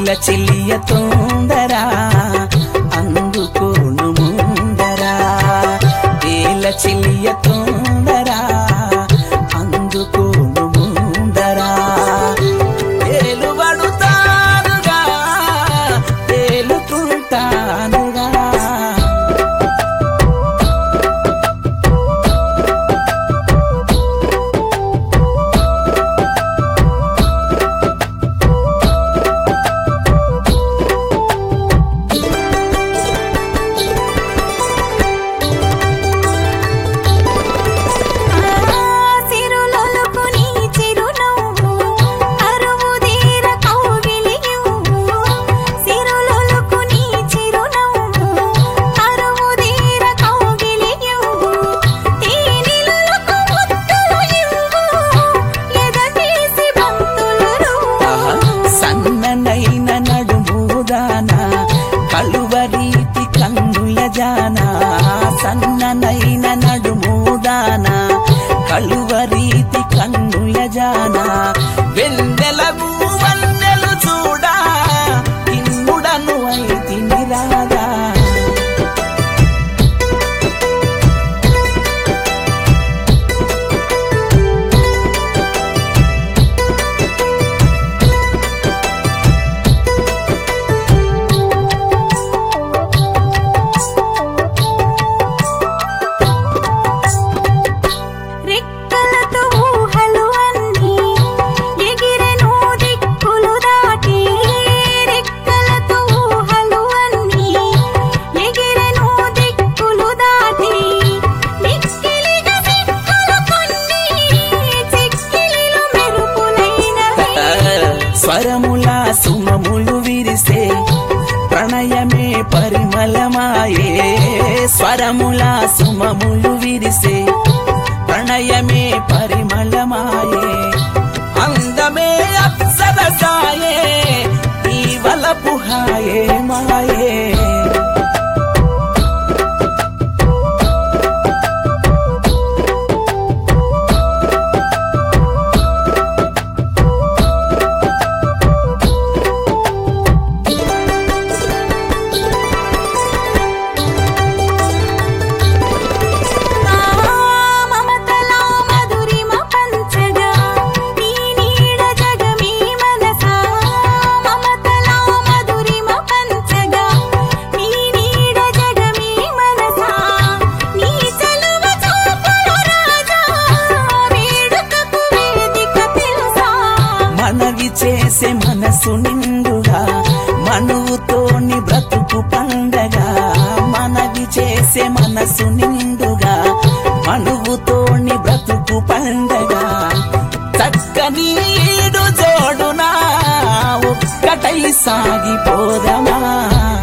ఏల చెల్లియ తొందరా అందుకోను ముందరా ఏల చెల్లియ తొందరా అందుకోను ముందరా ఏలు పడుతానుగా తేలుతుంటానుగా సిరులొలుకు నీ చిరునవ్వు అరువుదీర కౌగిలియువు సిరులొలుకు నీ చిరునవ్వు అరువుదీర కౌగిలియువు తేనెలొలుకు ముద్దులు ఇవ్వు ఎదగేసి బంతులు రువ్వు సన్ననైన నడుముదాన కలువరీతి కన్నుల జాన సన్ననైన నడుముదాన కలువరీతి కన్నుల జాన వెన్నెలకు వన్నెలు చూడా కిన్నుడను అయితిని రాగా రెక్కలతో ఊహలు అన్నీ ఎగిరెను దిక్కులు దాటి రెక్కలతో ఊహలు అన్నీ ఎగిరెను దిక్కులు దాటి మిక్కిలిగా సిక్కులు కొన్ని చిక్కిలిలు మెరుపులైనవి స్వరముల సుమములు విరిసే ప్రణయమే పరిమళమాయే స్వరముల సుమములు విరిసే ప్రణయమే పరిమళమాయే అందమే అప్సరసాయే ఈ వలపు హాయే మాయే మమతలా మధురిమ పంచగా నీ నీడ జగమీ మనసా మమతలా మధురిమ పంచగా నీ నీడ జగమీ మనసా నీ చలువ చూపుల రాజా వేడుకకు వేదిక తెలుసా మనవి చేసే మనసు నిండుగా మనువుతోని బ్రతుకు పండగా మనవి చేసే మనసు నిండుగా మనువుతోని బ్రతుకు పండగా చక్కని ఈడు జోడునా ఒక్కటై సాగిపోదమా